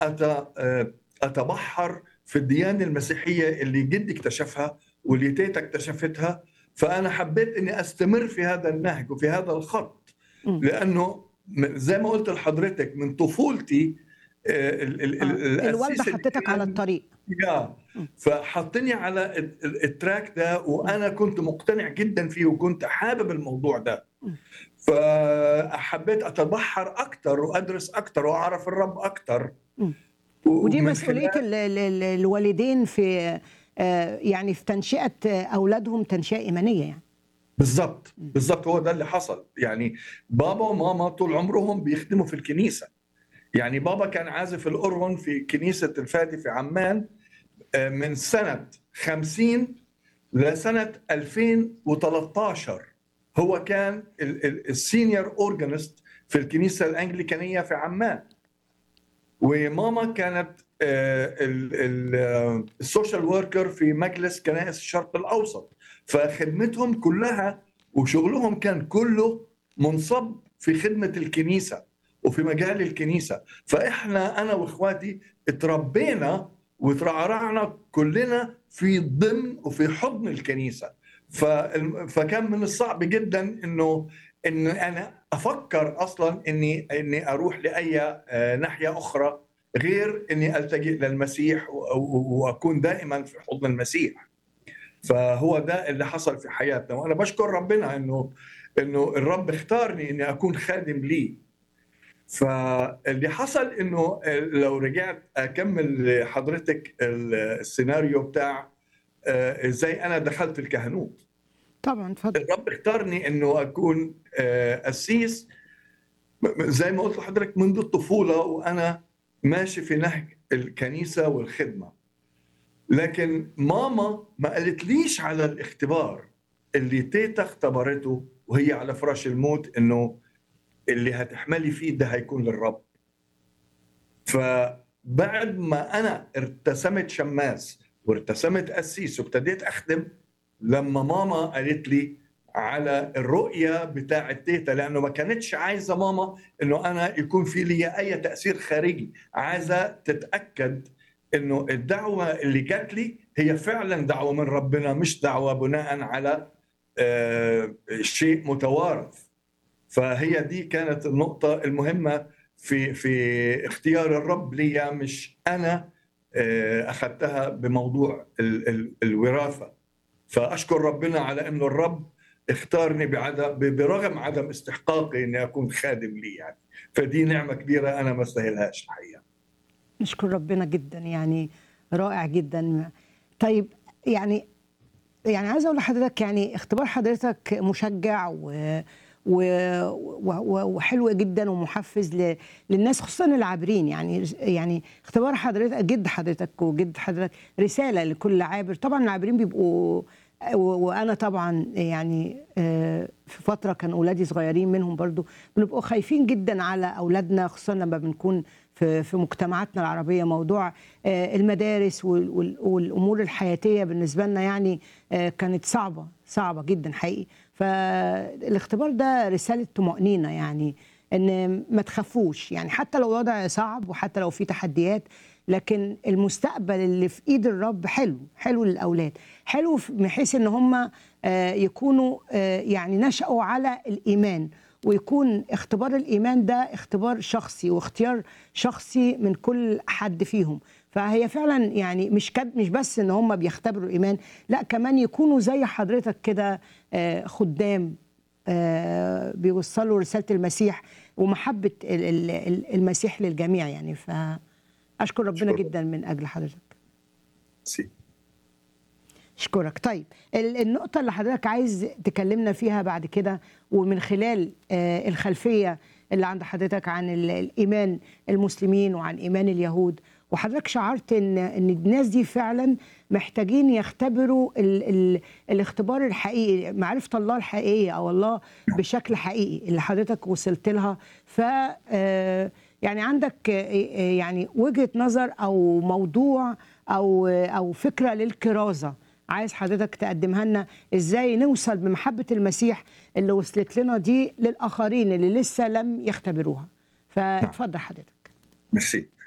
أت... آه، اتبحر في الديانه المسيحيه اللي جدي اكتشفها واللي تيتا اكتشفتها فانا حبيت اني استمر في هذا النهج وفي هذا الخط مم. لانه م- زي ما قلت لحضرتك من طفولتي آه، ال- ال- آه. ال- الوالده الأسيس اللي حطتك على كان- الطريق يا مم. فحطني على ال- ال- التراك ده وانا كنت مقتنع جدا فيه وكنت حابب الموضوع ده مم. فحبيت اتبحر اكثر وادرس اكثر واعرف الرب اكثر مم. ودي ومن مسؤوليه خلال- ال- ال- ال- الوالدين في آه، يعني في تنشئه آه، اولادهم تنشئه ايمانيه يعني بالضبط بالضبط هو ده اللي حصل يعني بابا وماما طول عمرهم بيخدموا في الكنيسه يعني بابا كان عازف الأورغون في كنيسة الفادي في عمان آه، من سنة 50 لسنة 2013 هو كان ال- ال- السينيور أورجانيست في الكنيسة الأنجليكانية في عمان وماما كانت آه، ال- ال- آه، السوشيال وركر في مجلس كنائس الشرق الأوسط فخدمتهم كلها وشغلهم كان كله منصب في خدمة الكنيسة وفي مجال الكنيسة فإحنا أنا وإخواتي اتربينا وترعرعنا كلنا في ضمن وفي حضن الكنيسة فالم- فكان من الصعب جدا انه ان انا افكر اصلا اني اني اروح لاي آه، ناحيه اخرى غير اني التجئ للمسيح و- و- واكون دائما في حضن المسيح فهو ده اللي حصل في حياتنا وانا بشكر ربنا انه انه الرب اختارني اني اكون خادم ليه فاللي حصل انه لو رجعت اكمل لحضرتك السيناريو بتاع آه، ازاي انا دخلت الكهنوت طبعا اتفضل الرب اختارني انه اكون آه، قسيس م- م- زي ما قلت لحضرتك منذ الطفوله وانا ماشي في نهج الكنيسه والخدمه لكن ماما ما قالتليش على الاختبار اللي تيتا اختبرته وهي على فراش الموت انه اللي هتحملي فيه ده هيكون للرب فبعد ما انا ارتسمت شماس وارتسمت قسيس وابتديت اخدم لما ماما قالت لي على الرؤية بتاعة تيتا لأنه ما كانتش عايزة ماما إنه أنا يكون في لي أي تأثير خارجي عايزة تتأكد إنه الدعوة اللي جات لي هي فعلا دعوة من ربنا مش دعوة بناء على آه، شيء متوارث فهي دي كانت النقطة المهمة في في اختيار الرب لي مش أنا آه، أخذتها بموضوع ال- ال- الوراثة فاشكر ربنا على انه الرب اختارني بعدم برغم عدم استحقاقي اني اكون خادم لي يعني فدي نعمه كبيره انا ما استاهلهاش الحقيقه نشكر ربنا جدا يعني رائع جدا طيب يعني يعني عايزه اقول لحضرتك يعني اختبار حضرتك مشجع و و و وحلو جدا ومحفز ل... للناس خصوصا العابرين يعني يعني اختبار حضرتك جد حضرتك وجد حضرتك رساله لكل عابر طبعا العابرين بيبقوا و- وانا طبعا يعني آه، في فتره كان اولادي صغيرين منهم برضو بنبقوا خايفين جدا على اولادنا خصوصا لما بنكون في في مجتمعاتنا العربيه موضوع آه، المدارس وال- وال- والامور الحياتيه بالنسبه لنا يعني آه، كانت صعبه صعبه جدا حقيقي فالاختبار ده رساله طمانينه يعني ان ما تخافوش يعني حتى لو الوضع صعب وحتى لو في تحديات لكن المستقبل اللي في ايد الرب حلو حلو للاولاد حلو في- بحيث ان هم آه، يكونوا آه، يعني نشأوا على الايمان ويكون اختبار الايمان ده اختبار شخصي واختيار شخصي من كل حد فيهم فهي فعلا يعني مش كد مش بس ان هم بيختبروا الايمان لا كمان يكونوا زي حضرتك كده آه، خدام آه، بيوصلوا رساله المسيح ومحبه ال- ال- ال- المسيح للجميع يعني فاشكر ربنا شكراً. جدا من اجل حضرتك سي. اشكرك طيب ال- النقطة اللي حضرتك عايز تكلمنا فيها بعد كده ومن خلال آه، الخلفية اللي عند حضرتك عن ال- الإيمان المسلمين وعن إيمان اليهود وحضرتك شعرت ان ان الناس دي فعلا محتاجين يختبروا ال ال الاختبار الحقيقي معرفه الله الحقيقيه او الله بشكل حقيقي اللي حضرتك وصلت لها ف آه، يعني عندك آه، آه، يعني وجهه نظر او موضوع او آه، او فكره للكرازه عايز حضرتك تقدمها لنا ازاي نوصل بمحبه المسيح اللي وصلت لنا دي للاخرين اللي لسه لم يختبروها فاتفضل حضرتك ميرسي